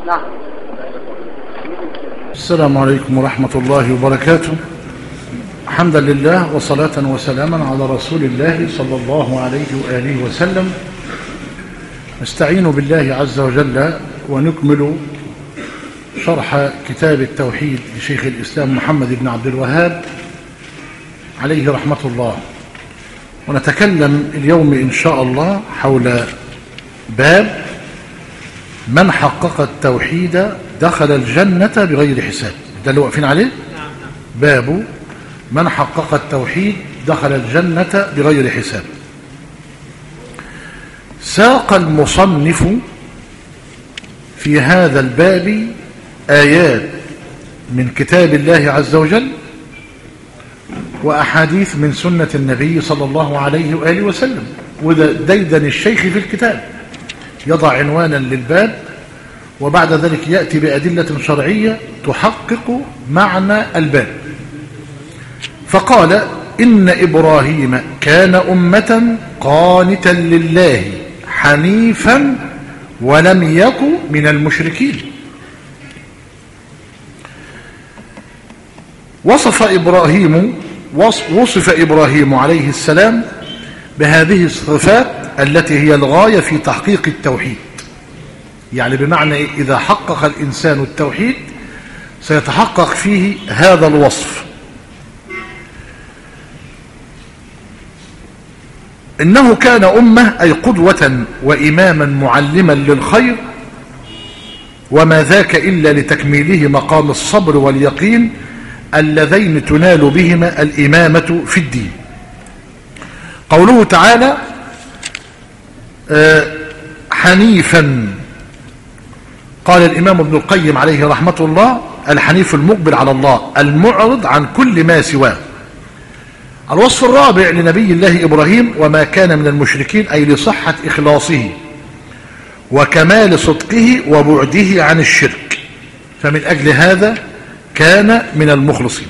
نعم السلام عليكم ورحمة الله وبركاته حمدا لله وصلاة وسلاما على رسول الله صلى الله عليه وآله وسلم نستعين بالله عز وجل ونكمل شرح كتاب التوحيد لشيخ الإسلام محمد بن عبد الوهاب عليه رحمة الله ونتكلم اليوم إن شاء الله حول باب من حقق التوحيد دخل الجنة بغير حساب ده اللي واقفين عليه باب من حقق التوحيد دخل الجنة بغير حساب ساق المصنف في هذا الباب آيات من كتاب الله عز وجل وأحاديث من سنة النبي صلى الله عليه وآله وسلم وده ديدن الشيخ في الكتاب يضع عنوانا للباب وبعد ذلك يأتي بأدلة شرعية تحقق معنى الباب فقال إن إبراهيم كان أمة قانتا لله حنيفا ولم يكن من المشركين وصف إبراهيم وصف إبراهيم عليه السلام بهذه الصفات التي هي الغاية في تحقيق التوحيد يعني بمعنى إيه؟ إذا حقق الإنسان التوحيد سيتحقق فيه هذا الوصف إنه كان أمة أي قدوة وإماما معلما للخير وما ذاك إلا لتكميله مقام الصبر واليقين اللذين تنال بهما الإمامة في الدين قوله تعالى حنيفا قال الإمام ابن القيم عليه رحمة الله الحنيف المقبل على الله المعرض عن كل ما سواه الوصف الرابع لنبي الله إبراهيم وما كان من المشركين أي لصحة إخلاصه وكمال صدقه وبعده عن الشرك فمن أجل هذا كان من المخلصين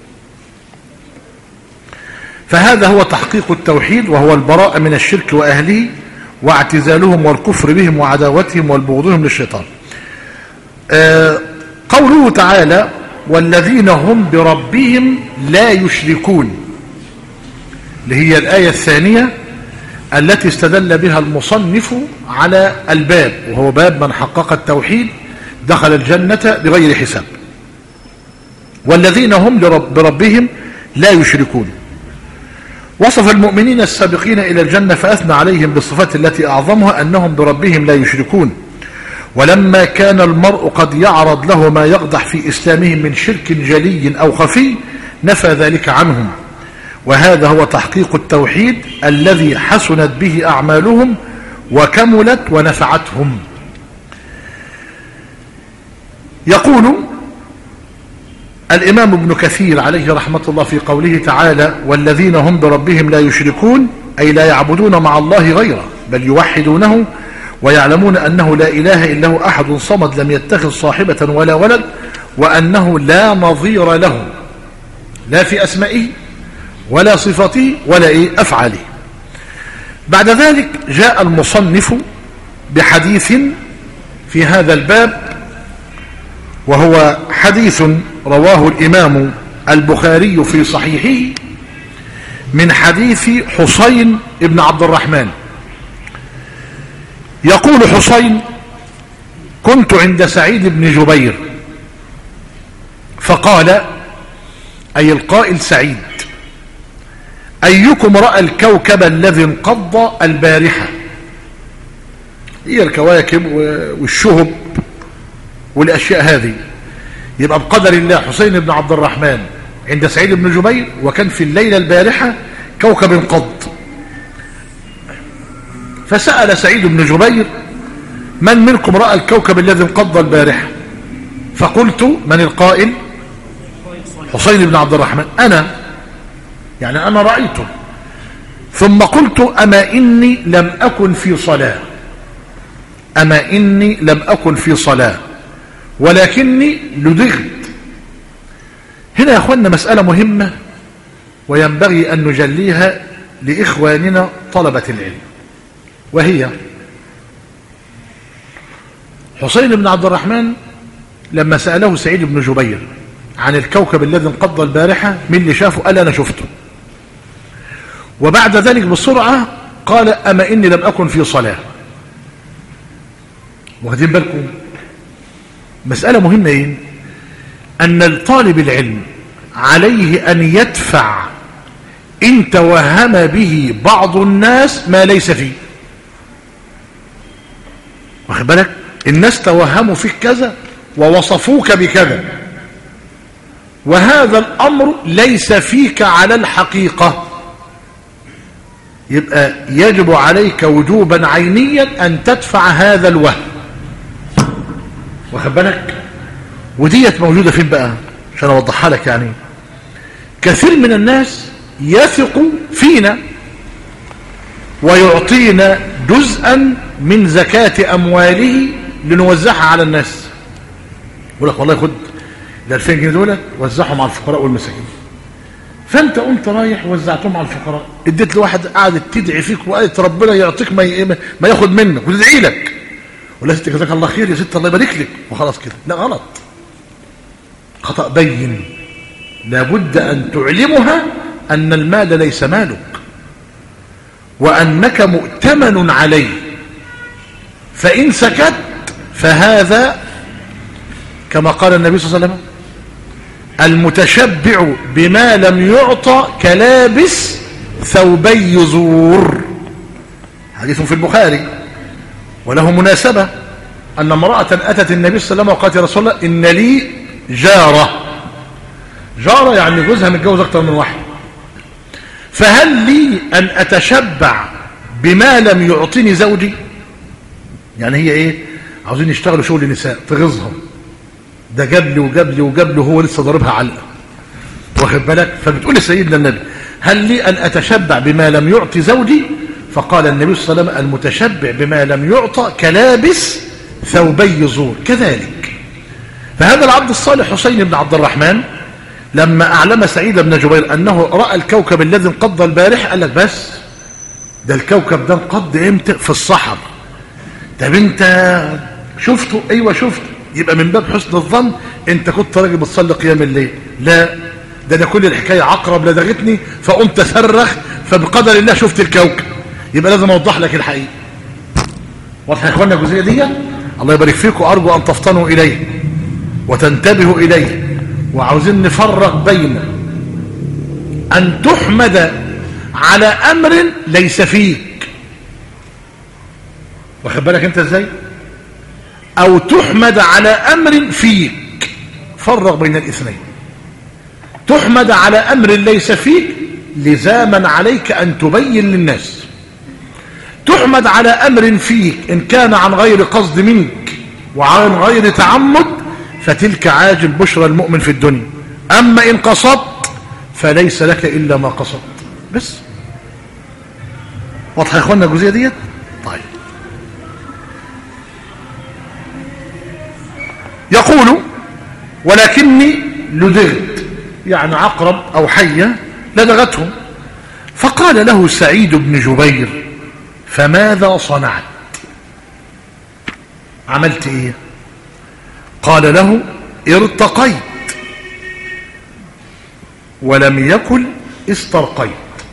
فهذا هو تحقيق التوحيد وهو البراءة من الشرك وأهله واعتزالهم والكفر بهم وعداوتهم والبغضهم للشيطان آه قوله تعالى والذين هم بربهم لا يشركون اللي هي الآية الثانية التي استدل بها المصنف على الباب وهو باب من حقق التوحيد دخل الجنة بغير حساب والذين هم لرب بربهم لا يشركون وصف المؤمنين السابقين إلى الجنة فأثنى عليهم بالصفات التي أعظمها أنهم بربهم لا يشركون ولما كان المرء قد يعرض له ما يقدح في إسلامهم من شرك جلي أو خفي نفى ذلك عنهم وهذا هو تحقيق التوحيد الذي حسنت به أعمالهم وكملت ونفعتهم يقول الإمام ابن كثير عليه رحمة الله في قوله تعالى والذين هم بربهم لا يشركون أي لا يعبدون مع الله غيره بل يوحدونه ويعلمون أنه لا إله إلا هو أحد صمد لم يتخذ صاحبة ولا ولد وأنه لا نظير له لا في أسمائه ولا صفاته ولا إيه أفعاله بعد ذلك جاء المصنف بحديث في هذا الباب وهو حديث رواه الإمام البخاري في صحيحه من حديث حسين بن عبد الرحمن يقول حسين كنت عند سعيد بن جبير فقال أي القائل سعيد أيكم رأى الكوكب الذي انقض البارحة هي الكواكب والشهب والأشياء هذه يبقى بقدر الله حسين بن عبد الرحمن عند سعيد بن جبير وكان في الليلة البارحة كوكب انقض فسأل سعيد بن جبير من منكم رأى الكوكب الذي انقض البارحة فقلت من القائل حسين بن عبد الرحمن أنا يعني أنا رأيته ثم قلت أما إني لم أكن في صلاة أما إني لم أكن في صلاة ولكني لدغت هنا يا أخوانا مسألة مهمة وينبغي أن نجليها لإخواننا طلبة العلم وهي حسين بن عبد الرحمن لما سأله سعيد بن جبير عن الكوكب الذي انقض البارحة من اللي شافه قال أنا شفته وبعد ذلك بسرعة قال أما إني لم أكن في صلاة واخدين بالكم مسألة مهمة إيه أن الطالب العلم عليه أن يدفع إن توهم به بعض الناس ما ليس فيه واخد بالك الناس توهموا فيك كذا ووصفوك بكذا وهذا الأمر ليس فيك على الحقيقة يبقى يجب عليك وجوبا عينيا أن تدفع هذا الوهم واخد بالك وديت موجودة فين بقى عشان أوضحها لك يعني كثير من الناس يثق فينا ويعطينا جزءا من زكاة أمواله لنوزعها على الناس يقول لك والله خد ال 2000 جنيه دول وزعهم على الفقراء والمساكين فانت قمت رايح وزعتهم على الفقراء اديت لواحد قعدت تدعي فيك وقالت ربنا يعطيك ما ما ياخد منك وتدعي لك ولا ست جزاك الله خير يا ست الله يبارك لك وخلاص كده لا غلط خطأ بين لابد أن تعلمها أن المال ليس مالك وأنك مؤتمن عليه فإن سكت فهذا كما قال النبي صلى الله عليه وسلم المتشبع بما لم يعطى كلابس ثوبي زور حديث في البخاري وله مناسبة أن امرأة أتت النبي صلى الله عليه وسلم وقالت يا رسول الله إن لي جارة جارة يعني جوزها متجوز أكتر من واحد فهل لي أن أتشبع بما لم يعطيني زوجي يعني هي إيه عاوزين يشتغلوا شغل نساء تغيظهم ده جاب لي وجاب لي وجاب لي وهو لسه ضاربها علقه واخد بالك فبتقول لسيدنا النبي هل لي ان اتشبع بما لم يعطي زوجي فقال النبي صلى الله عليه وسلم المتشبع بما لم يعطى كلابس ثوبي زور كذلك فهذا العبد الصالح حسين بن عبد الرحمن لما اعلم سعيد بن جبير انه راى الكوكب الذي انقض البارح قال لك بس ده الكوكب ده انقض امتى في الصحر طب انت شفته ايوه شفته يبقى من باب حسن الظن انت كنت راجل بتصلي قيام الليل لا ده انا كل الحكايه عقرب لدغتني فقمت اصرخ فبقدر الله شفت الكوكب يبقى لازم اوضح لك الحقيقه واضح يا اخوانا الجزئيه دي الله يبارك فيكم ارجو ان تفطنوا اليه وتنتبهوا اليه وعاوزين نفرق بين ان تحمد على امر ليس فيك واخد بالك انت ازاي او تحمد على امر فيك فرق بين الاثنين تحمد على امر ليس فيك لزاما عليك ان تبين للناس تحمد على امر فيك ان كان عن غير قصد منك وعن غير تعمد فتلك عاجل بشرى المؤمن في الدنيا اما ان قصدت فليس لك الا ما قصدت بس واضحه يا اخوانا الجزئيه ديت طيب يقول ولكني لدغت يعني عقرب أو حية لدغتهم فقال له سعيد بن جبير فماذا صنعت عملت ايه قال له ارتقيت ولم يكن استرقيت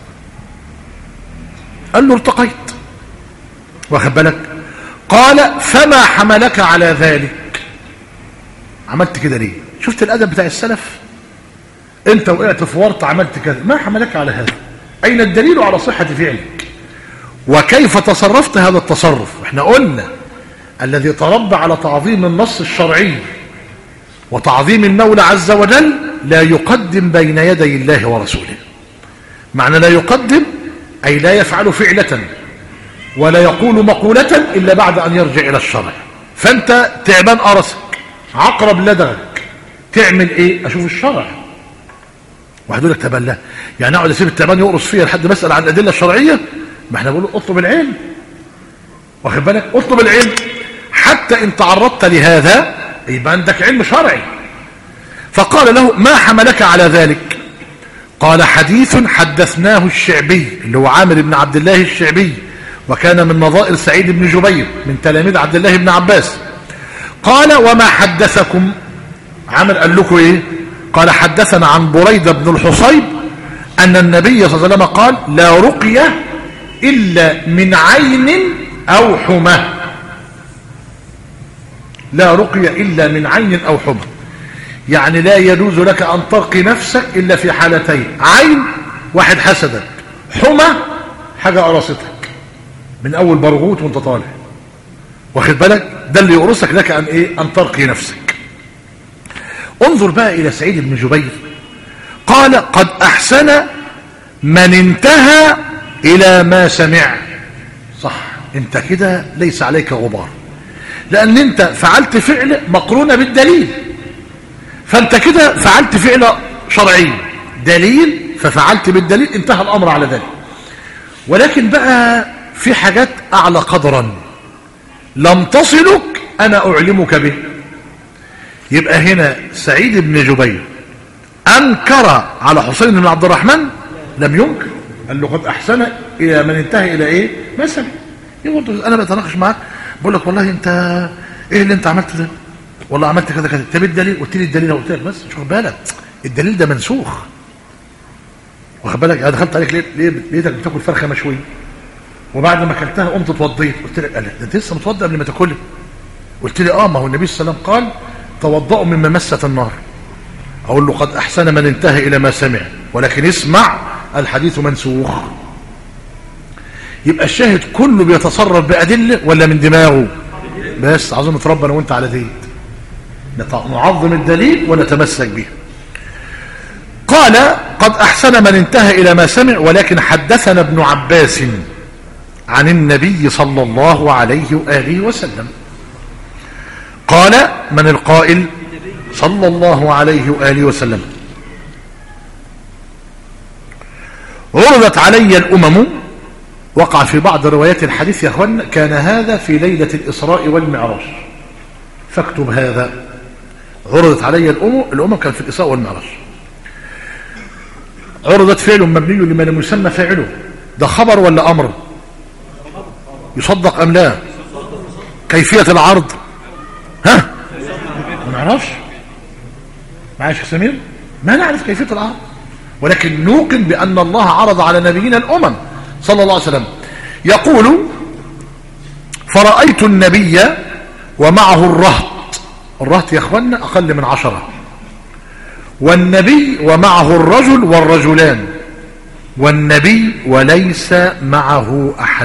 قال له ارتقيت واخد بالك قال فما حملك على ذلك عملت كده ليه شفت الادب بتاع السلف انت وقعت في ورطه عملت كذا ما حملك على هذا اين الدليل على صحه فعلك وكيف تصرفت هذا التصرف احنا قلنا الذي تربى على تعظيم النص الشرعي وتعظيم المولى عز وجل لا يقدم بين يدي الله ورسوله معنى لا يقدم أي لا يفعل فعلة ولا يقول مقولة إلا بعد أن يرجع إلى الشرع فأنت تعبان أرسك عقرب لدغك تعمل إيه أشوف الشرع واحد يقول لك تبلى يعني اقعد اسيب التعبان يقرص فيها لحد ما اسال عن الادله الشرعيه ما احنا بنقول اطلب العلم واخد بالك اطلب العلم حتى ان تعرضت لهذا يبقى عندك علم شرعي فقال له ما حملك على ذلك قال حديث حدثناه الشعبي اللي هو عامر بن عبد الله الشعبي وكان من نظائر سعيد بن جبير من تلاميذ عبد الله بن عباس قال وما حدثكم عمل قال لكم ايه قال حدثنا عن بريدة بن الحصيب أن النبي صلى الله عليه وسلم قال لا رقية إلا من عين أو حمى لا رقية إلا من عين أو حمى يعني لا يجوز لك أن ترقي نفسك إلا في حالتين عين واحد حسدك حمى حاجة قرصتك من أول برغوت وانت طالع واخد بالك ده اللي يقرصك لك أن, إيه؟ أن ترقي نفسك انظر بقى إلى سعيد بن جبير قال قد أحسن من انتهى إلى ما سمع صح انت كده ليس عليك غبار لأن انت فعلت فعل مقرونة بالدليل فانت كده فعلت فعل شرعي دليل ففعلت بالدليل انتهى الأمر على ذلك ولكن بقى في حاجات أعلى قدرا لم تصلك أنا أعلمك به يبقى هنا سعيد بن جبير أنكر على حسين بن عبد الرحمن لم ينكر قال له قد أحسن إلى من انتهى إلى إيه مثلا يقول أنا بتناقش معاك بقول لك والله أنت إيه اللي أنت عملته ده والله عملت كذا كذا طب الدليل قلت لي الدليل قلت لك بس مش واخد بالك الدليل ده منسوخ واخد بالك انا دخلت عليك ليه ليه لقيتك بتاكل فرخه مشويه وبعد ما اكلتها قمت اتوضيت قلت لك قال ده انت لسه متوضى قبل ما تاكلها قلت لي اه ما هو النبي صلى الله عليه وسلم قال توضأوا مما مست النار اقول له قد احسن من انتهى الى ما سمع ولكن اسمع الحديث منسوخ يبقى الشاهد كله بيتصرف بأدلة ولا من دماغه بس عاوزين نتربى انا وانت على ديت نعظم الدليل ونتمسك به قال قد أحسن من انتهى إلى ما سمع ولكن حدثنا ابن عباس عن النبي صلى الله عليه وآله وسلم قال من القائل صلى الله عليه وآله وسلم عرضت علي الأمم وقع في بعض روايات الحديث يا أخوان كان هذا في ليلة الإسراء والمعراج فاكتب هذا عرضت علي الأمم الأمم كان في الإسراء والمعراج عرضت فعل مبني لمن لم يسمى فاعله ده خبر ولا أمر يصدق أم لا كيفية العرض ها ما نعرفش معايا شيخ سمير ما نعرف كيفية العرض ولكن نوقن بأن الله عرض على نبينا الأمم صلى الله عليه وسلم يقول فرأيت النبي ومعه الرهط الرهط يا أخوانا أقل من عشرة والنبي ومعه الرجل والرجلان والنبي وليس معه أحد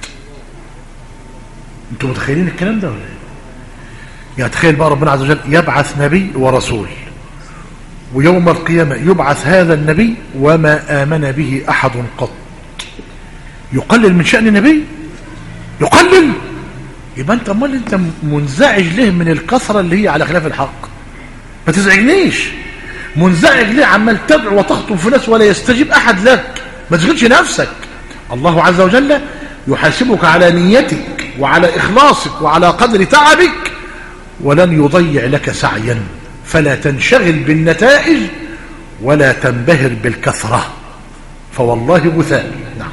انتوا متخيلين الكلام ده ولا ايه يعني تخيل بقى ربنا عز وجل يبعث نبي ورسول ويوم القيامة يبعث هذا النبي وما آمن به أحد قط يقلل من شأن النبي يقلل يبقى انت امال انت منزعج ليه من الكثرة اللي هي على خلاف الحق ما تزعجنيش منزعج ليه عمال تدعو وتخطب في ناس ولا يستجيب احد لك ما تشغلش نفسك الله عز وجل يحاسبك على نيتك وعلى اخلاصك وعلى قدر تعبك ولن يضيع لك سعيا فلا تنشغل بالنتائج ولا تنبهر بالكثرة فوالله غثاء نعم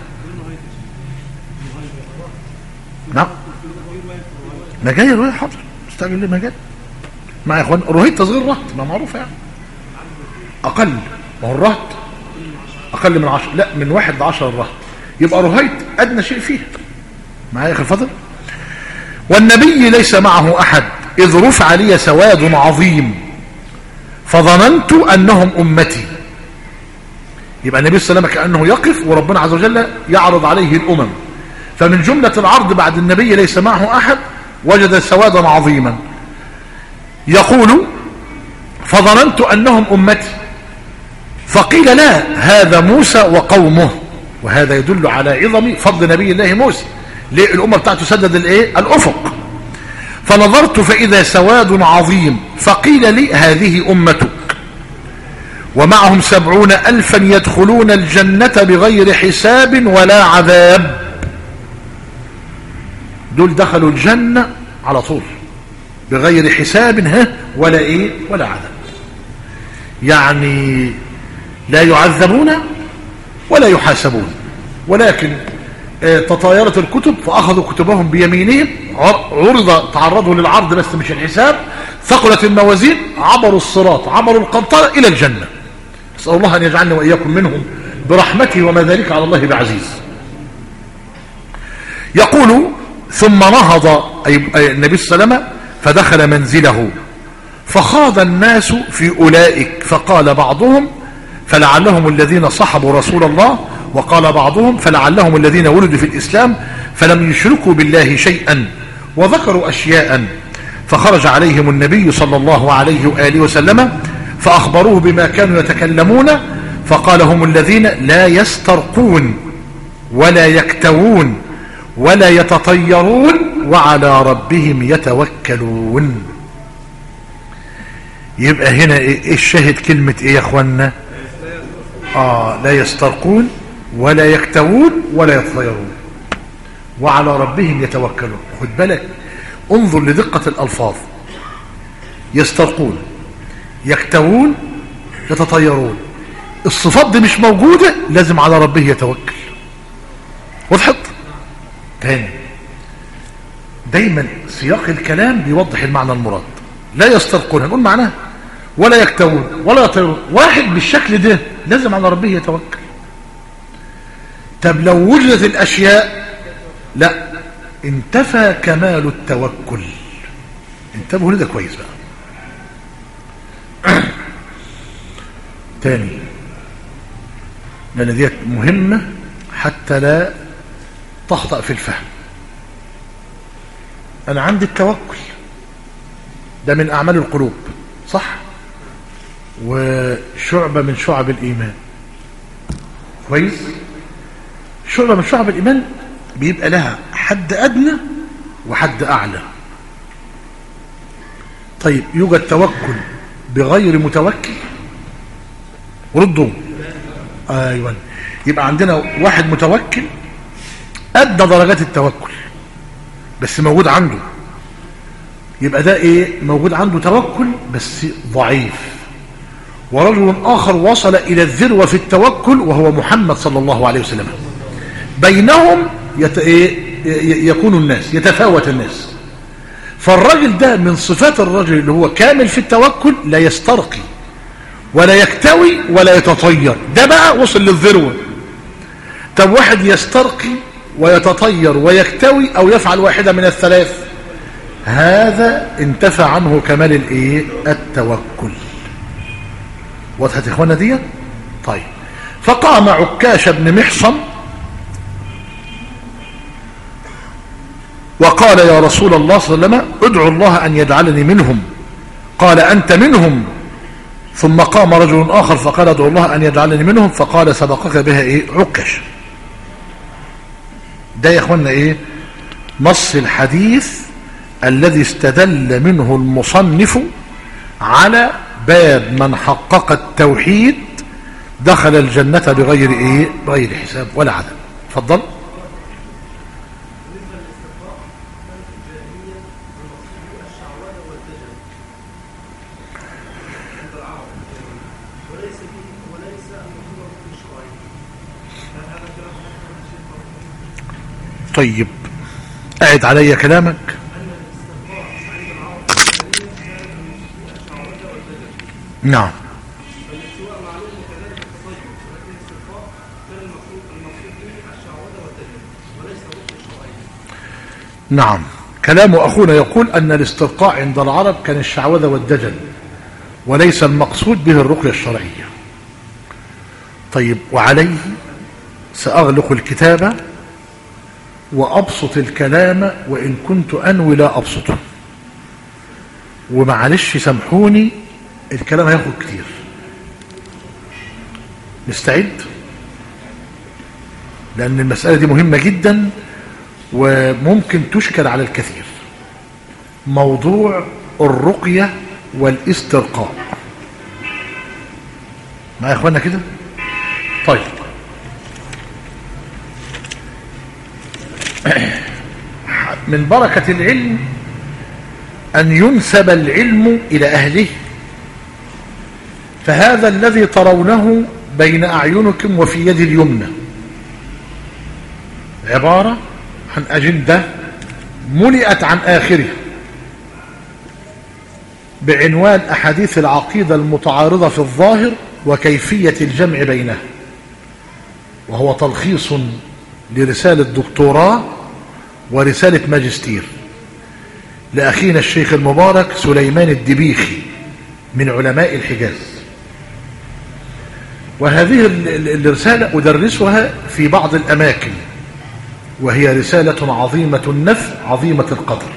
نعم ما جاي رهيت حاضر استعجل ليه ما جاي مع يا اخوان رهيت تصغير رهط ما معروف يعني اقل ما هو الرهط اقل من عشر لا من واحد لعشر الرهط يبقى رهيت ادنى شيء فيه معايا يا اخي الفضل والنبي ليس معه احد اذ رفع لي سواد عظيم فظننت انهم امتي يبقى النبي صلى الله عليه وسلم كانه يقف وربنا عز وجل يعرض عليه الامم فمن جملة العرض بعد النبي ليس معه أحد وجد سوادا عظيما يقول فظننت أنهم أمتي فقيل لا هذا موسى وقومه وهذا يدل على عظم فضل نبي الله موسى ليه الأمة بتاعته سدد الإيه؟ الأفق فنظرت فإذا سواد عظيم فقيل لي هذه أمتك ومعهم سبعون ألفا يدخلون الجنة بغير حساب ولا عذاب دول دخلوا الجنة على طول بغير حساب ها ولا ايه ولا عذاب يعني لا يعذبون ولا يحاسبون ولكن آه، تطايرت الكتب فأخذوا كتبهم بيمينهم عر- عرض تعرضوا للعرض بس مش الحساب ثقلت الموازين عبروا الصراط عبروا القنطرة إلى الجنة أسأل الله أن يجعلني وإياكم منهم برحمته وما ذلك على الله بعزيز يقول ثم نهض أي أي النبي صلى الله عليه وسلم فدخل منزله فخاض الناس في أولئك فقال بعضهم فلعلهم الذين صحبوا رسول الله وقال بعضهم فلعلهم الذين ولدوا في الإسلام فلم يشركوا بالله شيئا وذكروا أشياء فخرج عليهم النبي صلى الله عليه وآله وسلم فأخبروه بما كانوا يتكلمون فقال هم الذين لا يسترقون ولا يكتوون ولا يتطيرون وعلى ربهم يتوكلون يبقى هنا ايه إيه الشاهد كلمة ايه يا اخوانا اه لا يسترقون ولا يكتوون ولا يتطيرون وعلى ربهم يتوكلون خد بالك انظر لدقة الالفاظ يسترقون يكتوون يتطيرون الصفات دي مش موجودة لازم على ربه يتوكل وضحت تاني دايما سياق الكلام بيوضح المعنى المراد لا يسترقون هنقول معناه ولا يكتوون ولا يطيرون واحد بالشكل ده لازم على ربه يتوكل طب لو وجدت الاشياء لا انتفى كمال التوكل انتبهوا لده كويس بقى تاني لان ديت مهمة حتى لا تخطأ في الفهم انا عندي التوكل ده من اعمال القلوب صح وشعبة من شعب الايمان كويس شعبة من شعب الايمان بيبقى لها حد ادنى وحد اعلى طيب يوجد توكل بغير متوكل ردوا ايوه يبقى عندنا واحد متوكل ادى درجات التوكل بس موجود عنده يبقى ده ايه موجود عنده توكل بس ضعيف ورجل اخر وصل الى الذروه في التوكل وهو محمد صلى الله عليه وسلم بينهم يت... إيه؟ ي- يكون الناس يتفاوت الناس فالراجل ده من صفات الرجل اللي هو كامل في التوكل لا يسترقي ولا يكتوي ولا يتطير ده بقى وصل للذروه طب واحد يسترقي ويتطير ويكتوي او يفعل واحدة من الثلاث هذا انتفى عنه كمال الايه التوكل وضحت يا اخوانا دي طيب فقام عكاش بن محصن وقال يا رسول الله صلى الله عليه وسلم ادعو الله ان يجعلني منهم قال انت منهم ثم قام رجل اخر فقال ادعو الله ان يجعلني منهم فقال سبقك بها ايه عكاش ده يا اخوانا ايه نص الحديث الذي استدل منه المصنف على باب من حقق التوحيد دخل الجنة بغير ايه بغير حساب ولا عذاب اتفضل طيب اعد علي كلامك نعم نعم كلام أخونا يقول أن الاسترقاء عند العرب كان الشعوذة والدجل وليس المقصود به الرقية الشرعية طيب وعليه سأغلق الكتابة وأبسط الكلام وإن كنت أنوي لا أبسطه ومعلش سامحوني الكلام هياخد كتير نستعد لأن المسألة دي مهمة جدا وممكن تشكل على الكثير موضوع الرقية والاسترقاء معايا يا اخوانا كده طيب من بركة العلم أن ينسب العلم إلى أهله فهذا الذي ترونه بين أعينكم وفي يد اليمنى عبارة عن أجندة ملئت عن آخرها بعنوان أحاديث العقيدة المتعارضة في الظاهر وكيفية الجمع بينها وهو تلخيص لرسالة دكتوراه ورسالة ماجستير لأخينا الشيخ المبارك سليمان الدبيخي من علماء الحجاز وهذه الرسالة أدرسها في بعض الأماكن وهي رسالة عظيمة النفع عظيمة القدر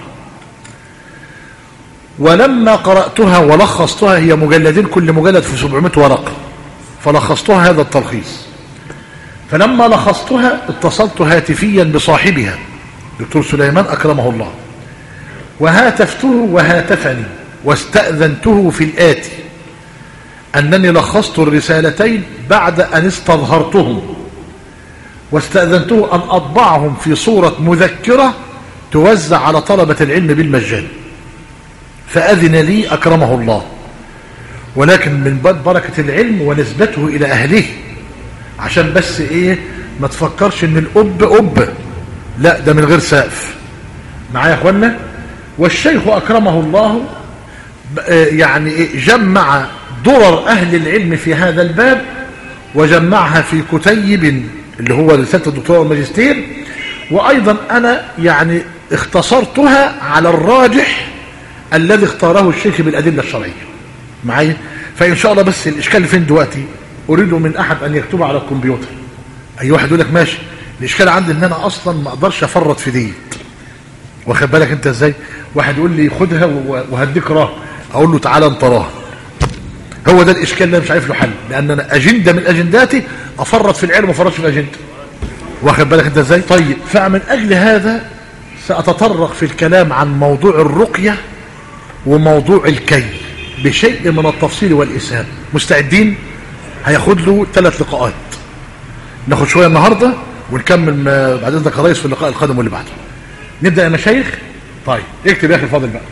ولما قرأتها ولخصتها هي مجلدين كل مجلد في 700 ورقة فلخصتها هذا التلخيص فلما لخصتها اتصلت هاتفيا بصاحبها دكتور سليمان أكرمه الله وهاتفته وهاتفني واستأذنته في الآتي أنني لخصت الرسالتين بعد أن استظهرتهم واستأذنته أن أطبعهم في صورة مذكرة توزع على طلبة العلم بالمجان فأذن لي أكرمه الله ولكن من باب بركة العلم ونسبته إلى أهله عشان بس إيه ما تفكرش إن الأب أب لا ده من غير سقف معايا يا أخوانا والشيخ أكرمه الله يعني إيه جمع درر أهل العلم في هذا الباب وجمعها في كتيب اللي هو رسالة الدكتوراه والماجستير وأيضا أنا يعني اختصرتها على الراجح الذي اختاره الشيخ بالأدلة الشرعية معايا فإن شاء الله بس الإشكال فين دلوقتي أريد من أحد أن يكتب على الكمبيوتر أي واحد يقول لك ماشي الإشكال عندي أن أنا أصلا ما أقدرش أفرط في دي واخد بالك أنت إزاي واحد يقول لي خدها وهديك راه أقول له تعالى أنت راه هو ده الإشكال اللي أنا مش عارف له حل لأن أنا أجندة من أجنداتي أفرط في العلم وأفرط في الأجندة واخد بالك أنت إزاي طيب فمن أجل هذا سأتطرق في الكلام عن موضوع الرقية وموضوع الكي بشيء من التفصيل والإسهام مستعدين هياخد له ثلاث لقاءات ناخد شوية النهاردة ونكمل بعد اذنك يا ريس في اللقاء القادم واللي بعده نبدأ يا مشايخ طيب اكتب يا اخي الفاضل بقى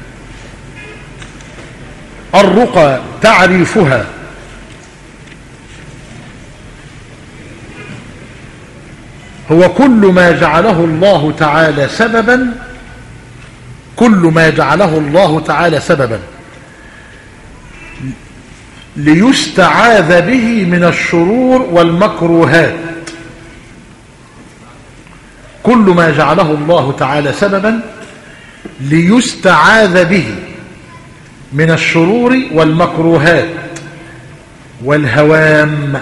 الرقى تعريفها هو كل ما جعله الله تعالى سببا كل ما جعله الله تعالى سببا ليستعاذ به من الشرور والمكروهات كل ما جعله الله تعالى سببا ليستعاذ به من الشرور والمكروهات والهوام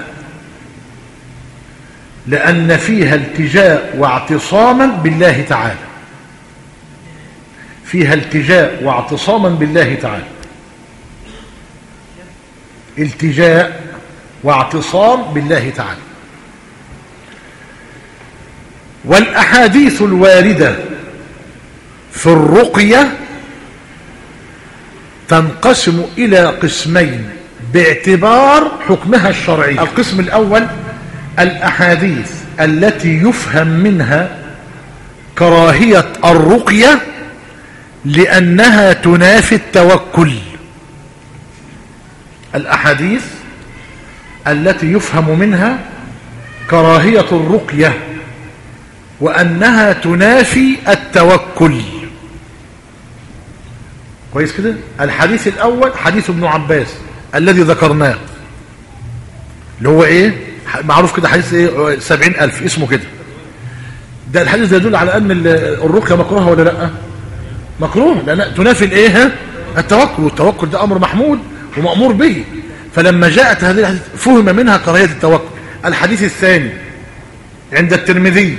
لأن فيها التجاء واعتصاما بالله تعالى فيها التجاء واعتصاما بالله تعالى التجاء واعتصام بالله تعالى والأحاديث الواردة في الرقية تنقسم إلى قسمين باعتبار حكمها الشرعي القسم الأول الأحاديث التي يفهم منها كراهية الرقية لأنها تنافي التوكل الأحاديث التي يفهم منها كراهية الرقية وأنها تنافي التوكل كويس كده الحديث الأول حديث ابن عباس الذي ذكرناه اللي هو ايه معروف كده حديث ايه سبعين ألف اسمه كده ده الحديث ده يدل على أن الرقية مكروهة ولا لا مكروه لأن تنافي الايه التوكل والتوكل ده أمر محمود ومأمور به فلما جاءت هذه الحديث فهم منها كراهية التوكل الحديث الثاني عند الترمذي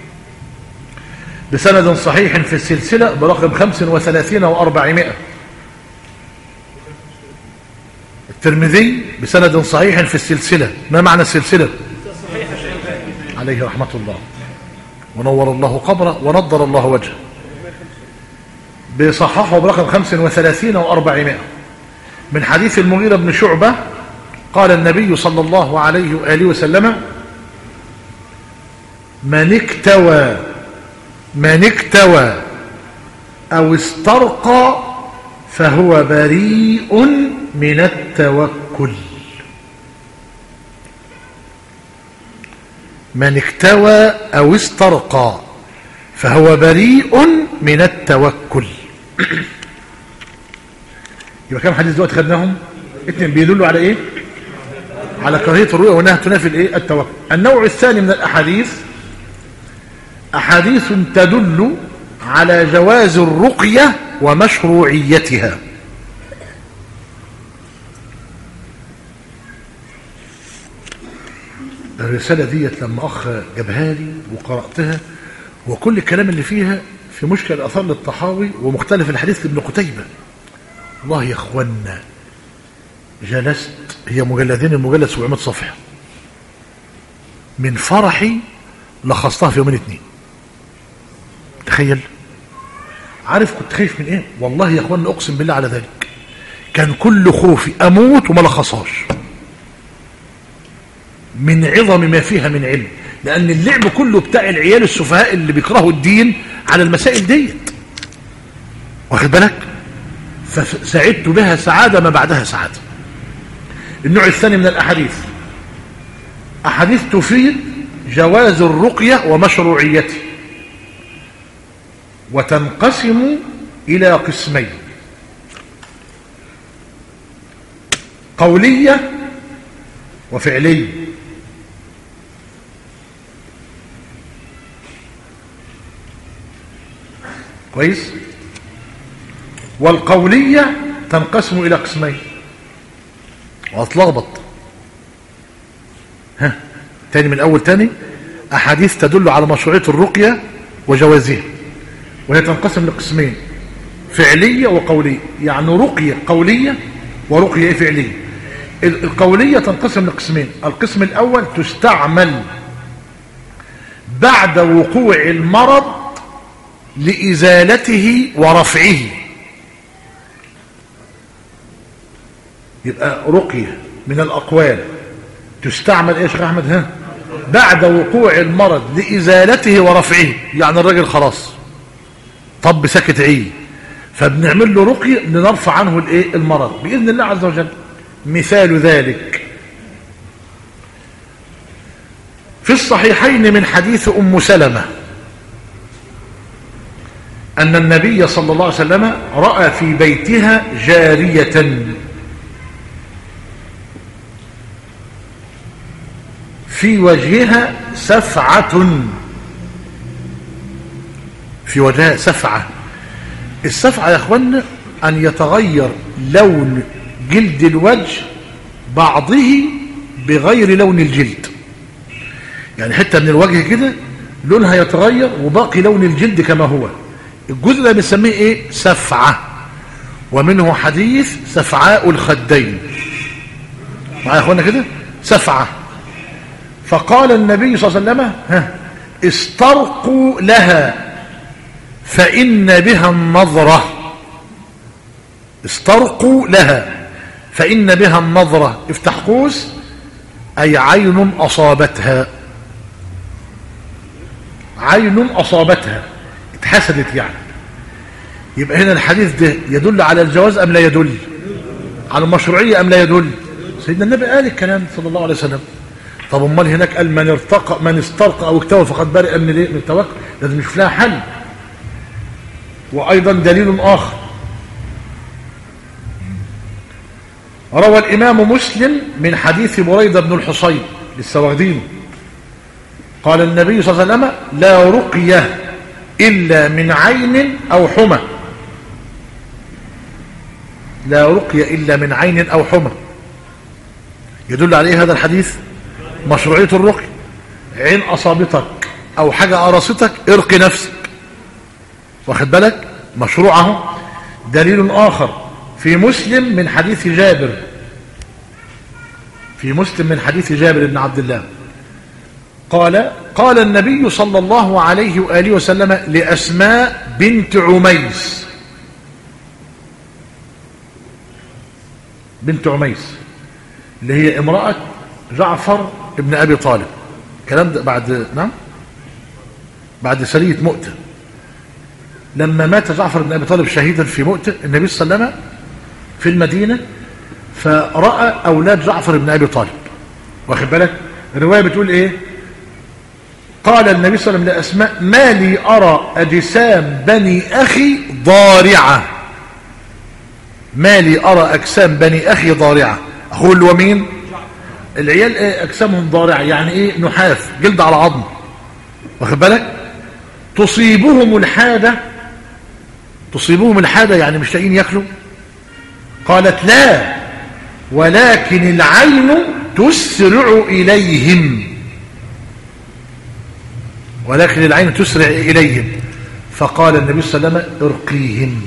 بسند صحيح في السلسلة برقم خمس وثلاثين وأربعمائة الترمذي بسند صحيح في السلسلة ما معنى السلسلة عليه رحمة الله ونور الله قبره ونضر الله وجهه بصححه برقم خمس وثلاثين وأربعمائة من حديث المغيرة بن شعبة قال النبي صلى الله عليه وآله وسلم من اكتوى من اكتوى أو استرقى فهو بريء من التوكل من اكتوى أو استرقى فهو بريء من التوكل يبقى كم حديث دلوقتي خدناهم اتنين بيدلوا على ايه على كراهيه الرؤيا وانها تنافي الايه التوكل النوع الثاني من الاحاديث احاديث تدل على جواز الرقيه ومشروعيتها الرسالة ديت لما أخ جابها لي وقرأتها وكل الكلام اللي فيها في مشكل الأثار للطحاوي ومختلف الحديث لابن قتيبة والله يا أخوانا جلست هي مجلدين المجلد 700 صفحة من فرحي لخصتها في يومين اتنين تخيل عارف كنت خايف من ايه والله يا اخوانا اقسم بالله على ذلك كان كل خوفي اموت وما لخصهاش من عظم ما فيها من علم لأن اللعب كله بتاع العيال السفهاء اللي بيكرهوا الدين على المسائل ديت واخد بالك فسعدت بها سعادة ما بعدها سعادة النوع الثاني من الأحاديث أحاديث تفيد جواز الرقية ومشروعيته وتنقسم إلى قسمين قولية وفعلية كويس والقولية تنقسم إلى قسمين وهتلخبط ها تاني من الأول تاني أحاديث تدل على مشروعية الرقية وجوازها وهي تنقسم لقسمين فعلية وقولية يعني رقية قولية ورقية فعلية القولية تنقسم لقسمين القسم الأول تستعمل بعد وقوع المرض لإزالته ورفعه يبقى رقية من الأقوال تستعمل ايش يا أحمد ها بعد وقوع المرض لإزالته ورفعه يعني الراجل خلاص طب سكت عيه فبنعمل له رقية لنرفع عنه الايه المرض بإذن الله عز وجل مثال ذلك في الصحيحين من حديث أم سلمة أن النبي صلى الله عليه وسلم رأى في بيتها جارية في وجهها سفعة في وجهها سفعة السفعة يا أخوانا أن يتغير لون جلد الوجه بعضه بغير لون الجلد يعني حتة من الوجه كده لونها يتغير وباقي لون الجلد كما هو الجزء ده بنسميه ايه سفعة ومنه حديث سفعاء الخدين معايا يا اخوانا كده سفعة فقال النبي صلى الله عليه وسلم ها استرقوا لها فإن بها النظرة استرقوا لها فإن بها النظرة افتح قوس أي عين أصابتها عين أصابتها اتحسدت يعني يبقى هنا الحديث ده يدل على الجواز أم لا يدل على المشروعية أم لا يدل سيدنا النبي قال الكلام صلى الله عليه وسلم طب امال هناك قال من ارتقى من استرقى او اكتوى فقد برئ من الايه من التوكل لازم نشوف لها حل وايضا دليل اخر روى الامام مسلم من حديث بريده بن الحصين لسه واخدينه قال النبي صلى الله عليه وسلم لا رقيه الا من عين او حمى لا رقيه الا من عين او حمى يدل عليه هذا الحديث مشروعية الرقي عين أصابتك أو حاجة قرصتك ارقي نفسك واخد بالك مشروعه دليل آخر في مسلم من حديث جابر في مسلم من حديث جابر بن عبد الله قال قال النبي صلى الله عليه وآله وسلم لأسماء بنت عميس بنت عميس اللي هي امرأة جعفر ابن أبي طالب الكلام ده بعد نعم بعد سرية مؤتة لما مات جعفر بن أبي طالب شهيدا في مؤتة النبي صلى الله عليه وسلم في المدينة فرأى أولاد جعفر بن أبي طالب واخد بالك الرواية بتقول إيه قال النبي صلى الله عليه وسلم لأسماء ما لي أرى أجسام بني أخي ضارعة ما لي أرى أجسام بني أخي ضارعة أخوه اللي هو مين العيال إيه أجسامهم ضارعة يعني إيه نحاف جلد على عظم واخد بالك تصيبهم الحادة تصيبهم الحادة يعني مش لاقيين ياكلوا قالت لا ولكن العين تسرع إليهم ولكن العين تسرع إليهم فقال النبي صلى الله عليه وسلم ارقيهم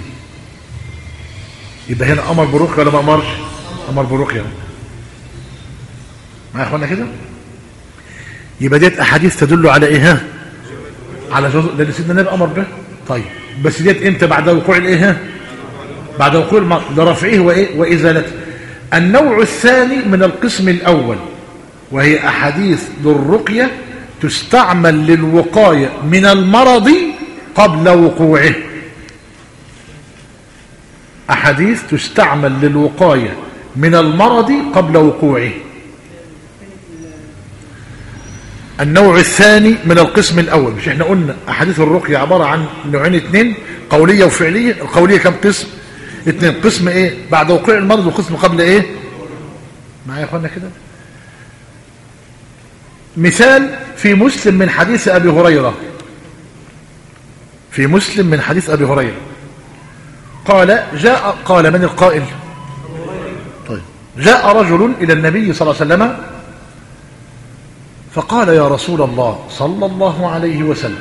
يبقى هنا أمر برقية ولا ما أمرش أمر برقية ما يا أخوانا كده يبقى ديت أحاديث تدل على إيه ها على جزء لأن سيدنا النبي أمر به طيب بس ديت إمتى بعد وقوع الإيه ها بعد وقوع المرض لرفعه وإيه وإزالته النوع الثاني من القسم الأول وهي أحاديث للرقية تستعمل للوقاية من المرض قبل وقوعه أحاديث تستعمل للوقاية من المرض قبل وقوعه النوع الثاني من القسم الأول مش احنا قلنا أحاديث الرقية عبارة عن نوعين اثنين قولية وفعلية القولية كم قسم اثنين قسم ايه بعد وقوع المرض وقسم قبل ايه معايا يا اخوانا كده مثال في مسلم من حديث أبي هريرة في مسلم من حديث أبي هريرة قال جاء قال من القائل طيب جاء رجل إلى النبي صلى الله عليه وسلم فقال يا رسول الله صلى الله عليه وسلم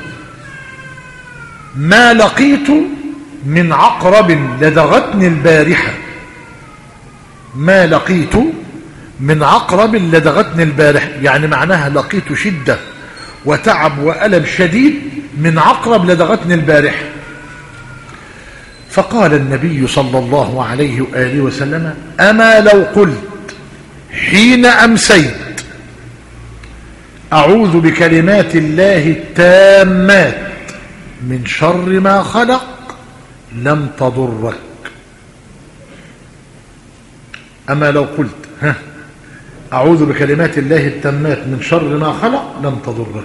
ما لقيت من عقرب لدغتني البارحة ما لقيت من عقرب لدغتني البارحة يعني معناها لقيت شدة وتعب وألم شديد من عقرب لدغتني البارحة فقال النبي صلى الله عليه وآله وسلم أما لو قلت حين أمسيت أعوذ بكلمات الله التامات من شر ما خلق لم تضرك أما لو قلت ها أعوذ بكلمات الله التامات من شر ما خلق لم تضرك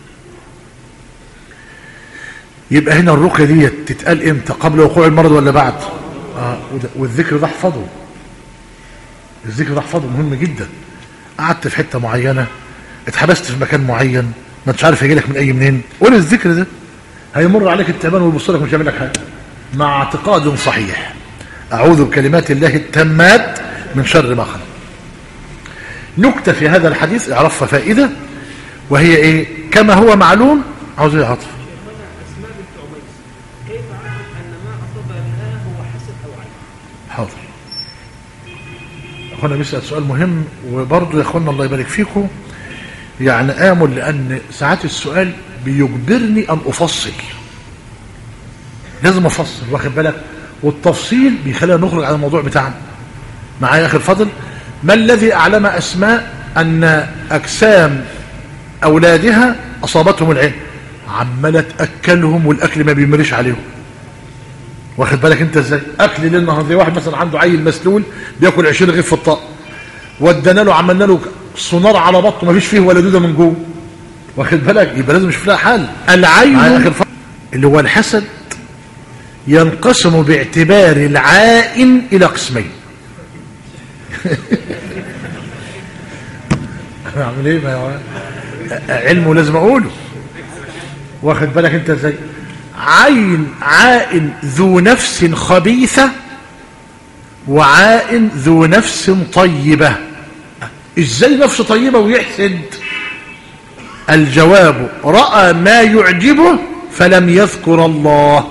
يبقى هنا الرقية دي تتقال امتى قبل وقوع المرض ولا بعد آه والذكر ده احفظه الذكر ده احفظه مهم جدا قعدت في حتة معينة اتحبست في مكان معين ما انتش عارف هيجيلك من اي منين قول الذكر ده هيمر عليك التعبان ويبص لك مش هيعمل لك حاجه مع اعتقاد صحيح اعوذ بكلمات الله التامات من شر ما خلق نكته في هذا الحديث اعرفها فائده وهي ايه كما هو معلوم عاوز ايه عطف أسماء بنت عميس كيف عرفت أن ما أصاب بها هو حسد أو عين حاضر اخوانا بيسأل سؤال مهم وبرضه يا اخوانا الله يبارك فيكم يعني آمل لأن ساعات السؤال بيجبرني أن أفصل لازم أفصل واخد بالك والتفصيل بيخلينا نخرج عن الموضوع بتاعنا معايا آخر فضل ما الذي أعلم أسماء أن أجسام أولادها أصابتهم العين عمالة تأكلهم والأكل ما بيمرش عليهم واخد بالك انت ازاي اكل ليل نهار زي واحد مثلا عنده عيل مسلول بياكل 20 رغيف في الطاق ودينا له عملنا له صنار على بطنه ما فيش فيه ولا دوده من جوه واخد بالك يبقى لازم نشوف لها حل العين اخر ف... اللي هو الحسد ينقسم باعتبار العائن الى قسمين اعمل ايه ما هو علمه لازم اقوله واخد بالك انت ازاي عين عائن ذو نفس خبيثة وعائن ذو نفس طيبة ازاي نفس طيبة ويحسد الجواب رأى ما يعجبه فلم يذكر الله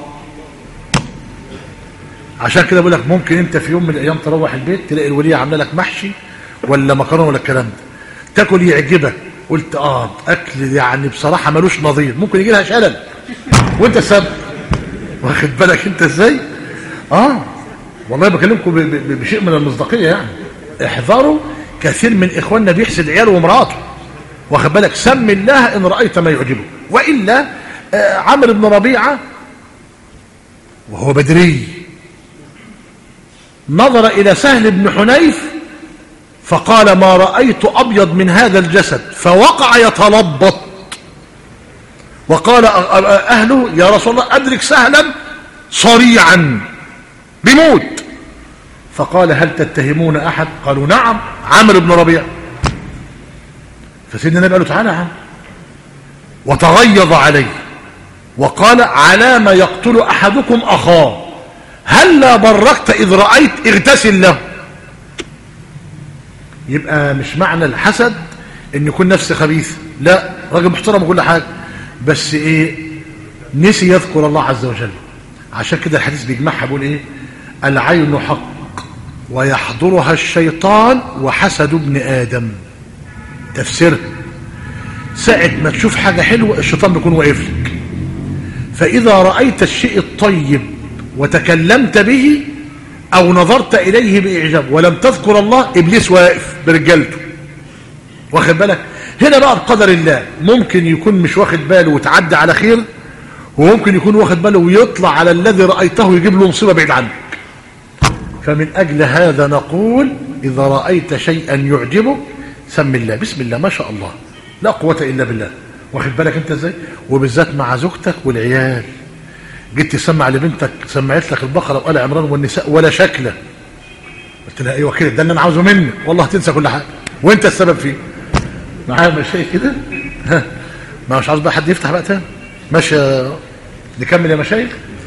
عشان كده بقول لك ممكن انت في يوم من الايام تروح البيت تلاقي الوليه عامله لك محشي ولا مكرونه ولا الكلام ده تاكل يعجبك قلت اه اكل يعني بصراحه ملوش نظير ممكن يجي لها شلل وانت سبب واخد بالك انت ازاي اه والله بكلمكم ب- ب- بشيء من المصداقيه يعني احذروا كثير من اخواننا بيحسد عياله ومراته واخد بالك سم الله ان رايت ما يعجبه والا آه عمرو بن ربيعه وهو بدري نظر الى سهل بن حنيف فقال ما رايت ابيض من هذا الجسد فوقع يتلبط وقال أهله يا رسول الله أدرك سهلا صريعا بموت فقال هل تتهمون أحد قالوا نعم عامر بن ربيع فسيدنا النبي قال له تعالى يا عم وتغيظ عليه وقال على ما يقتل أحدكم أخاه هل لا بركت إذ رأيت اغتسل له يبقى مش معنى الحسد ان يكون نفس خبيث لا راجل محترم وكل حاجة بس ايه نسي يذكر الله عز وجل عشان كده الحديث بيجمعها بيقول ايه العين حق ويحضرها الشيطان وحسد ابن آدم تفسيرها ساعة ما تشوف حاجة حلوة الشيطان بيكون واقف لك فإذا رأيت الشيء الطيب وتكلمت به أو نظرت إليه بإعجاب ولم تذكر الله إبليس واقف برجالته واخد بالك هنا بقى بقدر الله ممكن يكون مش واخد باله وتعدي على خير وممكن يكون واخد باله ويطلع على الذي رأيته ويجيب له مصيبة بعيد عنك فمن أجل هذا نقول إذا رأيت شيئا يعجبك سم الله بسم الله ما شاء الله لا قوة إلا بالله واخد بالك انت ازاي وبالذات مع زوجتك والعيال جيت تسمع لبنتك سمعت لك البقرة وآل عمران والنساء ولا شكله قلت لها ايوه كده ده اللي انا عاوزه منك والله هتنسى كل حاجة وانت السبب فيه معايا مشايخ كده ها ما مش عاوز بقى حد يفتح بقى تاني ماشي نكمل يا مشايخ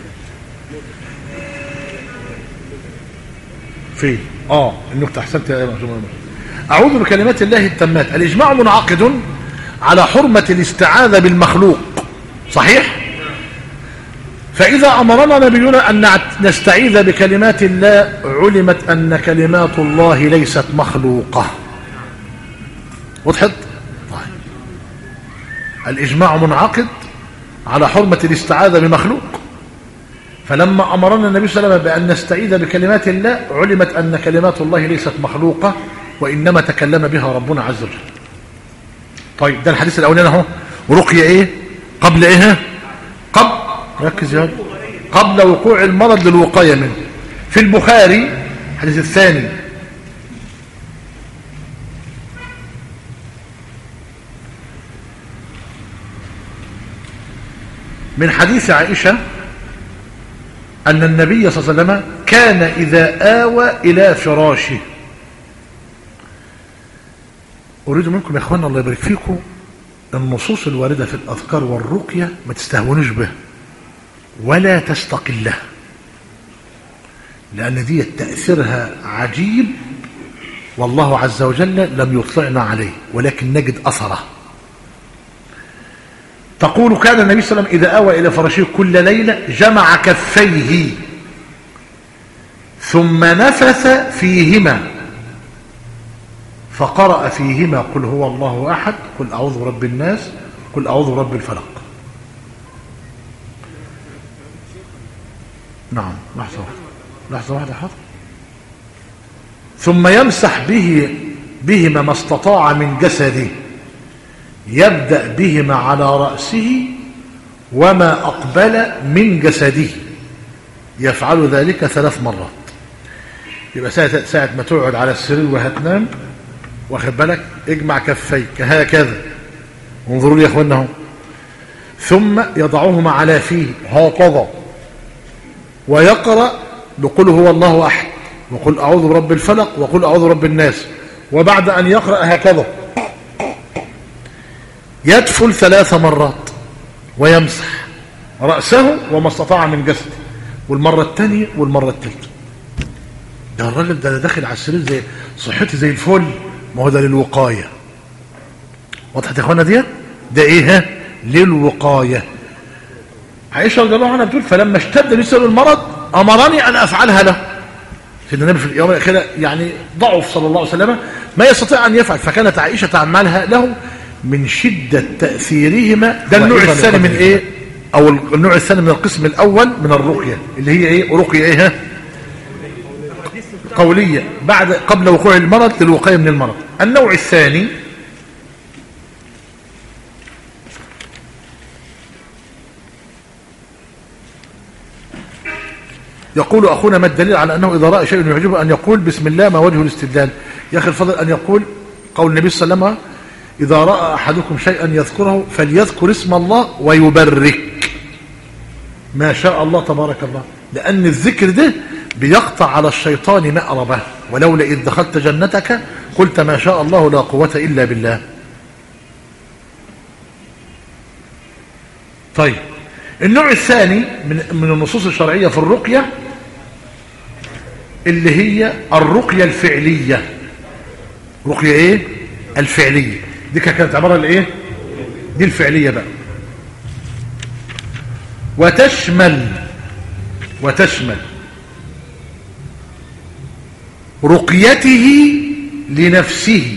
فين اه النكته احسنت يا مهجوم اعوذ بكلمات الله التامات الاجماع منعقد على حرمه الاستعاذه بالمخلوق صحيح فاذا امرنا نبينا ان نستعيذ بكلمات الله علمت ان كلمات الله ليست مخلوقه وضحت طيب الاجماع منعقد على حرمه الاستعاذه بمخلوق فلما أمرنا النبي صلى الله عليه وسلم بأن نستعيذ بكلمات الله علمت أن كلمات الله ليست مخلوقة وإنما تكلم بها ربنا عز وجل طيب ده الحديث الأولاني اهو رقية إيه قبل إيه قبل ركز يا قبل وقوع المرض للوقاية منه في البخاري الحديث الثاني من حديث عائشة أن النبي صلى الله عليه وسلم كان إذا آوى إلى فراشه أريد منكم يا أخوانا الله يبارك فيكم النصوص الواردة في الأذكار والرقية ما تستهونوش به ولا تستقله لأن دي تأثيرها عجيب والله عز وجل لم يطلعنا عليه ولكن نجد أثره تقول كان النبي صلى الله عليه وسلم إذا آوى إلى فراشه كل ليلة جمع كفيه ثم نفث فيهما فقرأ فيهما قل هو الله أحد قل أعوذ برب الناس قل أعوذ برب الفلق نعم لحظة واحدة لحظة واحدة حاضر ثم يمسح به بهما ما استطاع من جسده يبدأ بهما على رأسه وما أقبل من جسده يفعل ذلك ثلاث مرات يبقى ساعة, ساعة ما تقعد على السرير وهتنام واخد بالك اجمع كفيك هكذا انظروا لي يا اخوانا اهو ثم يضعهما على فيه هكذا ويقرأ بقول هو الله أحد وقل أعوذ برب الفلق وقل أعوذ برب الناس وبعد أن يقرأ هكذا يدفل ثلاث مرات ويمسح رأسه وما استطاع من جسده والمرة الثانية والمرة الثالثة ده الراجل ده داخل على السرير زي صحتي زي الفل ما هو ده للوقاية وضحت يا اخوانا دي ده ايه ها للوقاية عائشة رضي الله عنها بتقول فلما اشتد بسبب المرض أمرني أن أفعلها له سيدنا النبي في اليوم الأخيرة يعني ضعف صلى الله عليه وسلم ما يستطيع أن يفعل فكانت عائشة تعملها له من شدة تأثيرهما ده النوع الثاني من ايه او النوع الثاني من القسم الاول من الرقية اللي هي ايه رقية ايه ها قولية بعد قبل وقوع المرض للوقاية من المرض النوع الثاني يقول أخونا ما الدليل على أنه إذا رأى شيء يعجبه أن يقول بسم الله ما وجه الاستدلال يا أخي الفضل أن يقول قول النبي صلى الله عليه وسلم إذا رأى أحدكم شيئا يذكره فليذكر اسم الله ويبرك ما شاء الله تبارك الله لأن الذكر ده بيقطع على الشيطان مأربه ولولا إذ دخلت جنتك قلت ما شاء الله لا قوة إلا بالله طيب النوع الثاني من من النصوص الشرعية في الرقية اللي هي الرقية الفعلية رقية ايه الفعلية دي كانت عبارة الايه دي الفعلية بقى وتشمل وتشمل رقيته لنفسه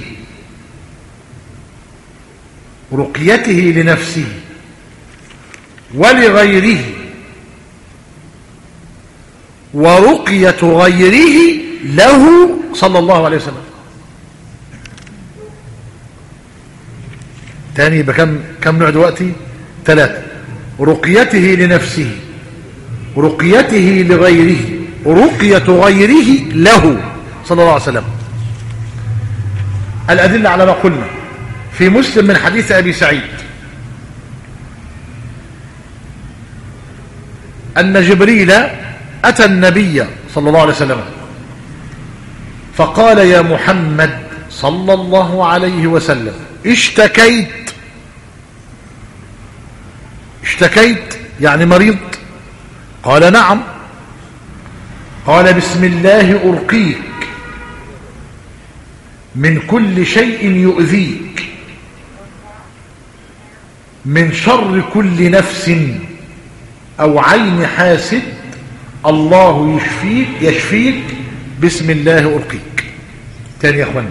رقيته لنفسه ولغيره ورقية غيره له صلى الله عليه وسلم تاني يبقى كم كم نوع دلوقتي ثلاثة رقيته لنفسه رقيته لغيره رقية غيره له صلى الله عليه وسلم الأدلة على ما قلنا في مسلم من حديث أبي سعيد أن جبريل أتى النبي صلى الله عليه وسلم فقال يا محمد صلى الله عليه وسلم اشتكيت اشتكيت يعني مريض قال نعم قال بسم الله أرقيك من كل شيء يؤذيك من شر كل نفس أو عين حاسد الله يشفيك يشفيك بسم الله أرقيك تاني يا أخواني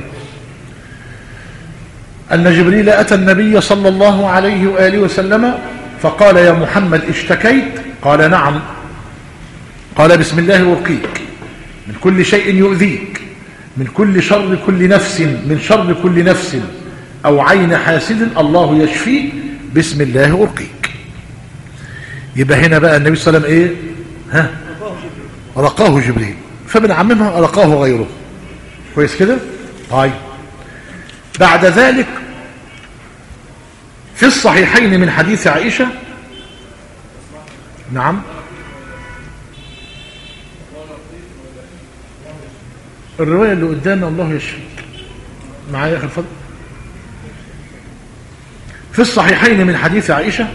أن جبريل أتى النبي صلى الله عليه وآله وسلم فقال يا محمد اشتكيت قال نعم قال بسم الله أرقيك من كل شيء يؤذيك من كل شر كل نفس من شر كل نفس أو عين حاسد الله يشفيك بسم الله أرقيك يبقى هنا بقى النبي صلى الله عليه وسلم ايه ها رقاه جبريل فبنعممها رقاه غيره كويس كده طيب بعد ذلك في الصحيحين من حديث عائشة نعم الرواية اللي قدامنا الله يشفيك معايا يا اخي الفضل في الصحيحين من حديث عائشة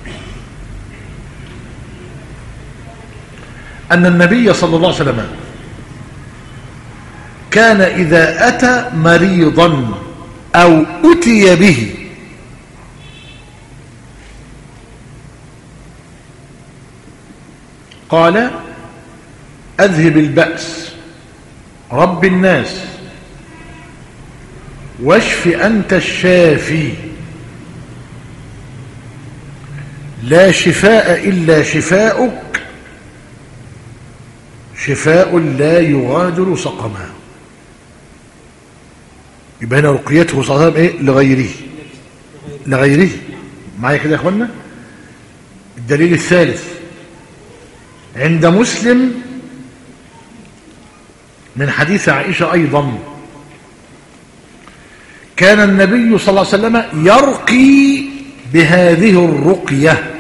أن النبي صلى الله عليه وسلم كان إذا أتى مريضا أو أتي به قال أذهب البأس رب الناس واشف أنت الشافي لا شفاء إلا شفاؤك شفاء لا يغادر سقما يبقى هنا رقيته صلى الله عليه وسلم ايه لغيره لغيره معايا كده يا اخوانا الدليل الثالث عند مسلم من حديث عائشة أيضا كان النبي صلى الله عليه وسلم يرقي بهذه الرقية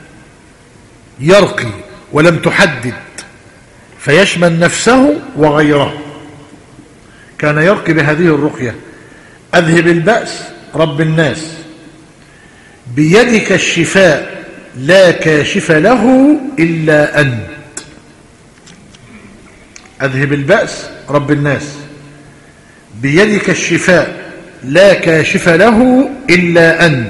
يرقي ولم تحدد فيشمل نفسه وغيره كان يرقي بهذه الرقية أذهب البأس رب الناس بيدك الشفاء لا كاشف له إلا أنت أذهب البأس رب الناس بيدك الشفاء لا كاشف له إلا أنت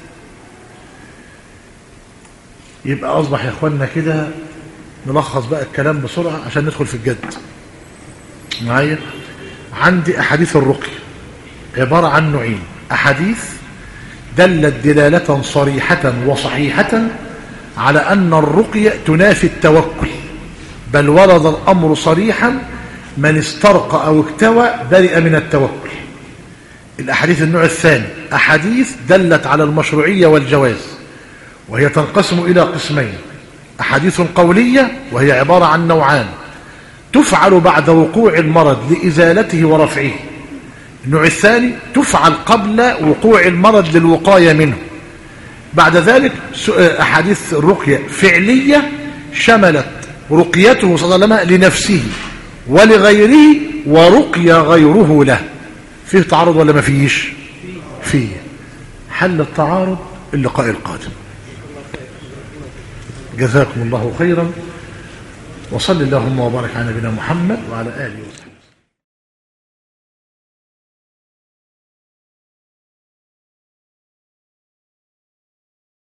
يبقى أصبح يا أخوانا كده نلخص بقى الكلام بسرعة عشان ندخل في الجد معايا عندي أحاديث الرقي عبارة عن نوعين أحاديث دلت دلالة صريحة وصحيحة على أن الرقية تنافي التوكل بل ورد الأمر صريحا من استرقى أو اكتوى برئ من التوكل الأحاديث النوع الثاني أحاديث دلت على المشروعية والجواز وهي تنقسم إلى قسمين أحاديث قولية وهي عبارة عن نوعان تفعل بعد وقوع المرض لإزالته ورفعه النوع الثاني تفعل قبل وقوع المرض للوقاية منه بعد ذلك س- أحاديث الرقية فعلية شملت رقيته صلى الله عليه وسلم لنفسه ولغيره ورقي غيره له فيه تعارض ولا ما فيش فيه حل التعارض اللقاء القادم جزاكم الله خيرا وصل اللهم وبارك على نبينا محمد وعلى آله وصحبه